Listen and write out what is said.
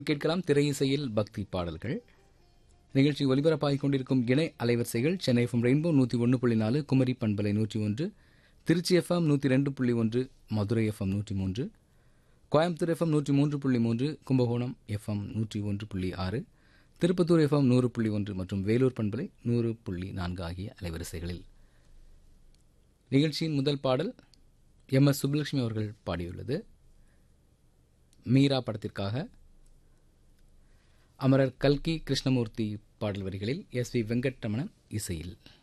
கேட்கலாம் திரையிசையில் பக்தி பாடல்கள் நிகழ்ச்சி ஒலிபரப்பாகிக் கொண்டிருக்கும் இணை அலைவரிசைகள் சென்னை எஃப்எம் ரெயின்போ நூற்றி ஒன்று புள்ளி நாலு குமரி பண்பலை நூற்றி ஒன்று திருச்சி எஃப்எம் நூற்றி ரெண்டு புள்ளி ஒன்று மதுரை எஃப்எம் நூற்றி மூன்று கோயம்புத்தூர் எஃப்எம் நூற்றி மூன்று புள்ளி மூன்று கும்பகோணம் எஃப்எம் நூற்றி ஒன்று புள்ளி ஆறு திருப்பத்தூர் எஃப்எம் நூறு புள்ளி ஒன்று மற்றும் வேலூர் பண்பலை நூறு புள்ளி நான்கு ஆகிய அலைவரிசைகளில் நிகழ்ச்சியின் முதல் பாடல் எம் எஸ் சுப்புலட்சுமி அவர்கள் பாடியுள்ளது மீரா படத்திற்காக அமரர் கல்கி கிருஷ்ணமூர்த்தி பாடல் வரிகளில் எஸ் வி வெங்கட்ரமணன் இசையில்